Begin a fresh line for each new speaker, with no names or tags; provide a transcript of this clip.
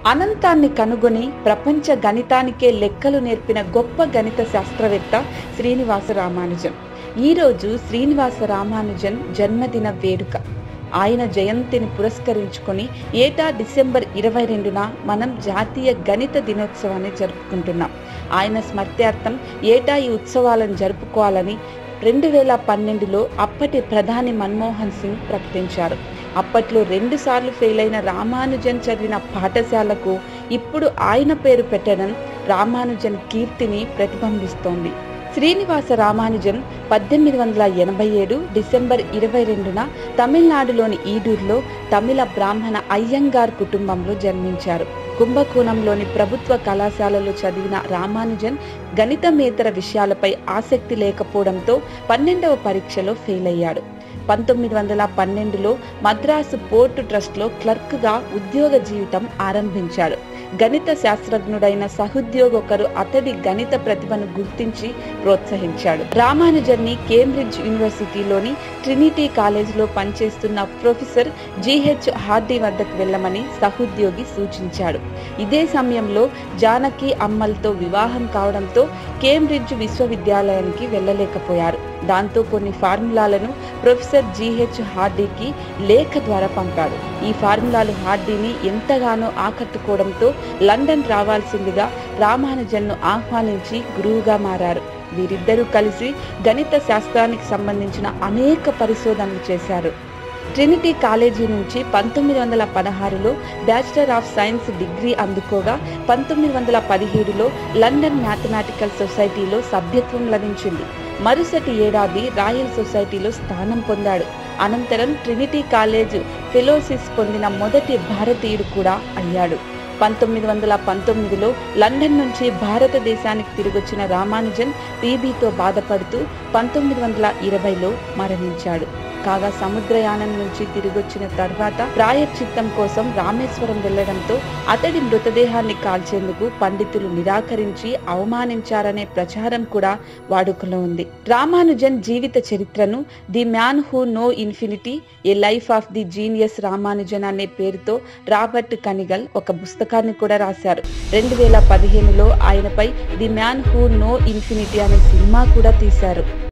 అనంతాన్ని కనుగొని ప్రపంచ గణితానికే లెక్కలు నేర్పిన గొప్ప గణిత శాస్త్రవేత్త శ్రీనివాస రామానుజన్ ఈరోజు శ్రీనివాస రామానుజన్ జన్మదిన వేడుక ఆయన జయంతిని పురస్కరించుకొని ఏటా డిసెంబర్ ఇరవై రెండున మనం జాతీయ గణిత దినోత్సవాన్ని జరుపుకుంటున్నాం ఆయన స్మర్త్యార్థం ఏటా ఈ ఉత్సవాలను జరుపుకోవాలని రెండు వేల పన్నెండులో అప్పటి ప్రధాని మన్మోహన్ సింగ్ ప్రకటించారు అప్పట్లో రెండు సార్లు ఫెయిల్ అయిన రామానుజన్ చదివిన పాఠశాలకు ఇప్పుడు ఆయన పేరు పెట్టడం రామానుజన్ కీర్తిని ప్రతిబింబిస్తోంది శ్రీనివాస రామానుజన్ పద్దెనిమిది వందల ఎనభై ఏడు డిసెంబర్ ఇరవై రెండున తమిళనాడులోని ఈడూరులో తమిళ బ్రాహ్మణ అయ్యంగార్ కుటుంబంలో జన్మించారు కుంభకోణంలోని ప్రభుత్వ కళాశాలలో చదివిన రామానుజన్ గణితమేతర విషయాలపై ఆసక్తి లేకపోవడంతో పన్నెండవ పరీక్షలో ఫెయిల్ అయ్యాడు పంతొమ్మిది వందల పన్నెండులో మద్రాసు పోర్టు ట్రస్ట్లో క్లర్క్గా ఉద్యోగ జీవితం ఆరంభించాడు గణిత శాస్త్రజ్ఞుడైన సహోద్యోగి ఒకరు అతడి గణిత ప్రతిభను గుర్తించి ప్రోత్సహించాడు రామానుజన్ని కేంబ్రిడ్జ్ యూనివర్సిటీలోని ట్రినిటీ కాలేజీలో పనిచేస్తున్న ప్రొఫెసర్ జిహెచ్ హార్డీ వద్దకు వెళ్ళమని సహోద్యోగి సూచించాడు ఇదే సమయంలో జానకి అమ్మల్తో వివాహం కావడంతో కేంబ్రిడ్జ్ విశ్వవిద్యాలయానికి వెళ్ళలేకపోయారు దాంతో కొన్ని ఫార్ములాలను ప్రొఫెసర్ జిహెచ్ హార్డీకి లేఖ ద్వారా పంపాడు ఈ ఫార్ములాలు హార్డీని ఎంతగానో ఆకట్టుకోవడంతో లండన్ రావాల్సిందిగా రామానుజన్ను ఆహ్వానించి గురువుగా మారారు వీరిద్దరూ కలిసి గణిత శాస్త్రానికి సంబంధించిన అనేక పరిశోధనలు చేశారు ట్రినిటీ కాలేజీ నుంచి పంతొమ్మిది వందల పదహారులో బ్యాచిలర్ ఆఫ్ సైన్స్ డిగ్రీ అందుకోగా పంతొమ్మిది వందల పదిహేడులో లండన్ మ్యాథమెటికల్ సొసైటీలో సభ్యత్వం లభించింది మరుసటి ఏడాది రాయల్ సొసైటీలో స్థానం పొందాడు అనంతరం ట్రినిటీ కాలేజ్ ఫెలోసిస్ పొందిన మొదటి భారతీయుడు కూడా అయ్యాడు పంతొమ్మిది వందల పంతొమ్మిదిలో లండన్ నుంచి భారతదేశానికి తిరిగొచ్చిన రామానుజన్ టీబీతో బాధపడుతూ పంతొమ్మిది వందల ఇరవైలో మరణించాడు కాగా సముద్రయానం నుంచి తిరిగొచ్చిన తర్వాత ప్రాయశ్చిత్తం కోసం రామేశ్వరం వెళ్లడంతో అతడి మృతదేహాన్ని కాల్చేందుకు పండితులు నిరాకరించి అవమానించారనే ప్రచారం కూడా వాడుకలో ఉంది రామానుజన్ జీవిత చరిత్రను the man who knew infinity a life of the genius Ramanujan అనే పేరుతో రాబర్ట్ కనిగల్ ఒక పుస్తకాన్ని కూడా రాశారు రెండు వేల పదిహేనులో ఆయనపై the man who knew infinity అనే సినిమా కూడా తీశారు